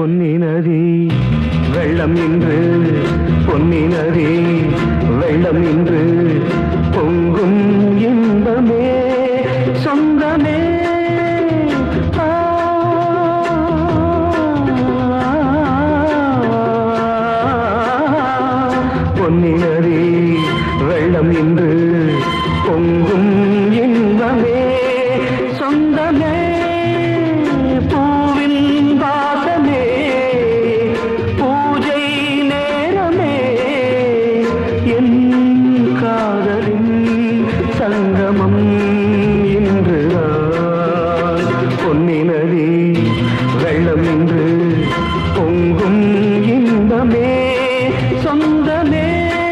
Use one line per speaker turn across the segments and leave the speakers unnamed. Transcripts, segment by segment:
பொன்னி நதி வெள்ளம் இன்று பொன்னி நதி வெள்ளம் இன்று பொங்கும் இன்பமே சொந்தமே ஆ, பொன்னி நதி வெள்ளம் இன்று பொங்கும் இன்பமே சொந்தமே பூவின் வாசமே பூஜை நேரமே என் காதலின் சங்கமம் இன்றுதான் பொன்னி நதி வெள்ளம் இன்று பொங்கும் இன்பமே சொந்தமே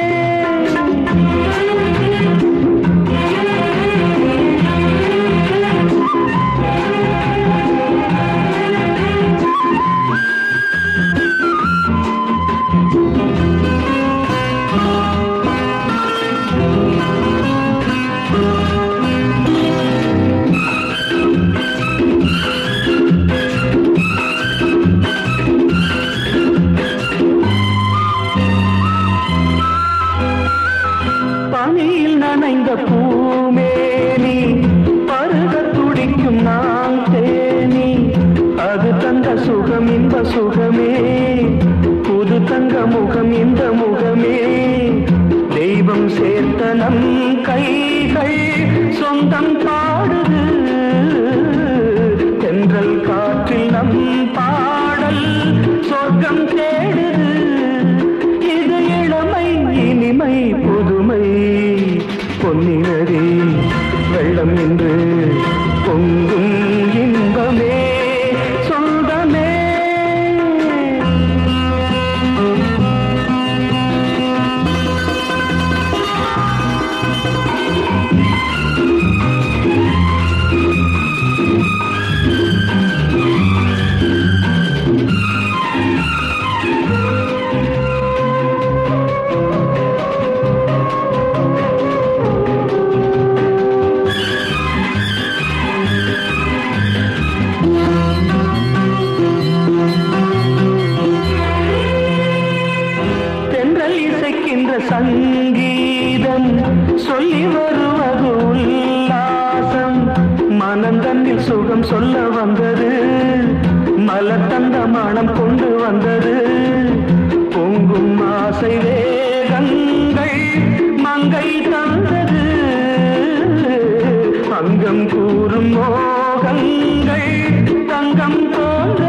பனியில் நனைந்த பூமேனி பருக துடிக்கும் நான் தேனி அது தந்த சுகம் இந்த சுகமே புது தங்க முகம் இந்த முகமே தெய்வம் சேர்த்த நம் கைகள் சொந்தம் பாடுது தென்றல் காற்றில் நம் பாடல் சொர்க்கம் தேடுது இது இளமை இனிமை புதுமை பொன்னினரே வெள்ளம் என்று பொங்கும் இன்பமே சொந்தமே தென்றல் இசைக்கின்ற சங்கீதம் சொல்லி வருவது உல்லாசம் மனந்தன்னில் சுகம் சொல்ல வந்தது மலர் தந்த மனம் கொண்டு வந்தது பொங்கும் ஆசை வேகங்கள் மங்கை தந்தது அங்கம் கூறும் மோகங்கள் தங்கம் போன்ற